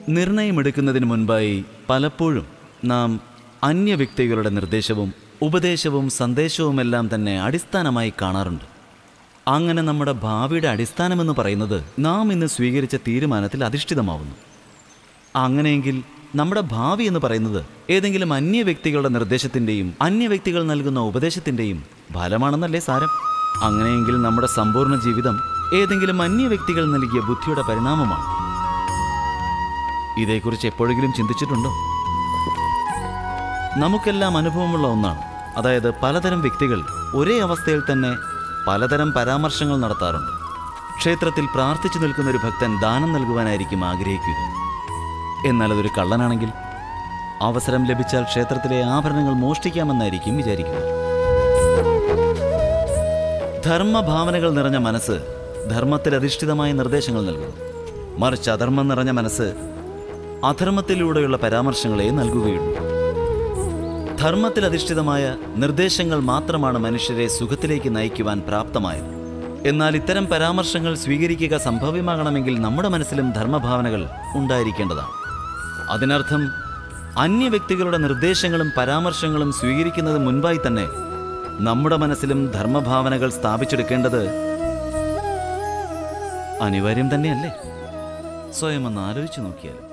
നിർണയമെടുക്കുന്നതിന് മുൻപായി പലപ്പോഴും നാം അന്യ വ്യക്തികളുടെ നിർദ്ദേശവും ഉപദേശവും സന്ദേശവുമെല്ലാം തന്നെ അടിസ്ഥാനമായി കാണാറുണ്ട് അങ്ങനെ നമ്മുടെ ഭാവിയുടെ അടിസ്ഥാനമെന്ന് പറയുന്നത് നാം ഇന്ന് സ്വീകരിച്ച തീരുമാനത്തിൽ അധിഷ്ഠിതമാവുന്നു അങ്ങനെയെങ്കിൽ നമ്മുടെ ഭാവി എന്ന് പറയുന്നത് ഏതെങ്കിലും അന്യ വ്യക്തികളുടെ നിർദ്ദേശത്തിൻ്റെയും അന്യ വ്യക്തികൾ നൽകുന്ന ഉപദേശത്തിൻ്റെയും ഫലമാണെന്നല്ലേ സാരം അങ്ങനെയെങ്കിൽ നമ്മുടെ സമ്പൂർണ്ണ ജീവിതം ഏതെങ്കിലും അന്യ വ്യക്തികൾ നൽകിയ ബുദ്ധിയുടെ പരിണാമമാണ് ഇതേക്കുറിച്ച് എപ്പോഴെങ്കിലും ചിന്തിച്ചിട്ടുണ്ടോ നമുക്കെല്ലാം അനുഭവമുള്ള ഒന്നാണ് അതായത് പലതരം വ്യക്തികൾ ഒരേ അവസ്ഥയിൽ തന്നെ പലതരം പരാമർശങ്ങൾ നടത്താറുണ്ട് ക്ഷേത്രത്തിൽ പ്രാർത്ഥിച്ചു നിൽക്കുന്ന ഒരു ഭക്തൻ ദാനം നൽകുവാനായിരിക്കും ആഗ്രഹിക്കുക എന്നാൽ അതൊരു കള്ളനാണെങ്കിൽ അവസരം ലഭിച്ചാൽ ക്ഷേത്രത്തിലെ ആഭരണങ്ങൾ മോഷ്ടിക്കാമെന്നായിരിക്കും വിചാരിക്കുക ധർമ്മഭാവനകൾ നിറഞ്ഞ മനസ്സ് ധർമ്മത്തിൽ അധിഷ്ഠിതമായ നിർദ്ദേശങ്ങൾ നൽകുന്നു മറിച്ച് അധർമ്മം നിറഞ്ഞ മനസ്സ് അധർമ്മത്തിലൂടെയുള്ള പരാമർശങ്ങളെ നൽകുകയുള്ളൂ ധർമ്മത്തിൽ അധിഷ്ഠിതമായ നിർദ്ദേശങ്ങൾ മാത്രമാണ് മനുഷ്യരെ സുഖത്തിലേക്ക് നയിക്കുവാൻ പ്രാപ്തമായത് എന്നാൽ ഇത്തരം പരാമർശങ്ങൾ സ്വീകരിക്കുക സംഭവ്യമാകണമെങ്കിൽ നമ്മുടെ മനസ്സിലും ധർമ്മഭാവനകൾ ഉണ്ടായിരിക്കേണ്ടതാണ് അതിനർത്ഥം അന്യ വ്യക്തികളുടെ നിർദ്ദേശങ്ങളും പരാമർശങ്ങളും സ്വീകരിക്കുന്നത് മുൻപായി തന്നെ നമ്മുടെ മനസ്സിലും ധർമ്മഭാവനകൾ സ്ഥാപിച്ചെടുക്കേണ്ടത് അനിവാര്യം തന്നെയല്ലേ സ്വയം ഒന്ന് ആലോചിച്ചു നോക്കിയാൽ